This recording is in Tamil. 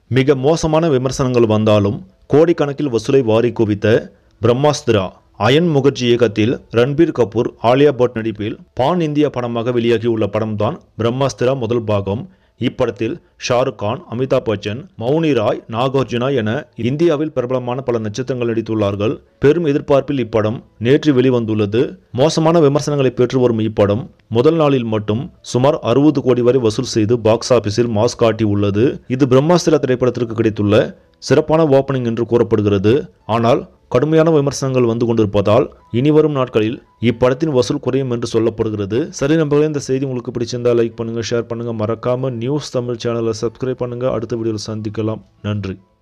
மிக மோசமான விமர்சனங்கள் வந்தாலும் கோடிக்கணக்கில் வசூலை வாரி குவித்த பிரம்மாஸ்திரா அயன் முகர்ஜி இயக்கத்தில் ரன்பீர் கபூர் ஆலியா பட் நடிப்பில் பான் இந்தியா படமாக வெளியாகியுள்ள படம்தான் பிரம்மாஸ்திரா முதல் பாகம் இப்படத்தில் ஷாருக் கான் அமிதாப் பச்சன் மௌனி ராய் நாகார்ஜுனா என இந்தியாவில் பிரபலமான பல நட்சத்திரங்கள் நடித்துள்ளார்கள் பெரும் எதிர்பார்ப்பில் இப்படம் நேற்று வெளிவந்துள்ளது மோசமான விமர்சனங்களை பெற்று வரும் இப்படம் முதல் நாளில் மட்டும் சுமார் அறுபது கோடி வரை வசூல் செய்து பாக்ஸ் ஆபீஸில் மாஸ் காட்டி உள்ளது இது பிரம்மாஸ்திரா திரைப்படத்திற்கு கிடைத்துள்ள சிறப்பான ஓப்பனிங் என்று கூறப்படுகிறது ஆனால் கடுமையான விமர்சனங்கள் வந்து கொண்டிருப்பதால் இனிவரும் நாட்களில் இப்படத்தின் வசூல் குறையும் என்று சொல்லப்படுகிறது சரி நம்பர்களே இந்த செய்தி உங்களுக்கு பிடிச்சிருந்தா லைக் பண்ணுங்க ஷேர் பண்ணுங்க மறக்காம நியூஸ் தமிழ் சேனலை சப்ஸ்கிரைப் பண்ணுங்க அடுத்த வீடியோவில் சந்திக்கலாம் நன்றி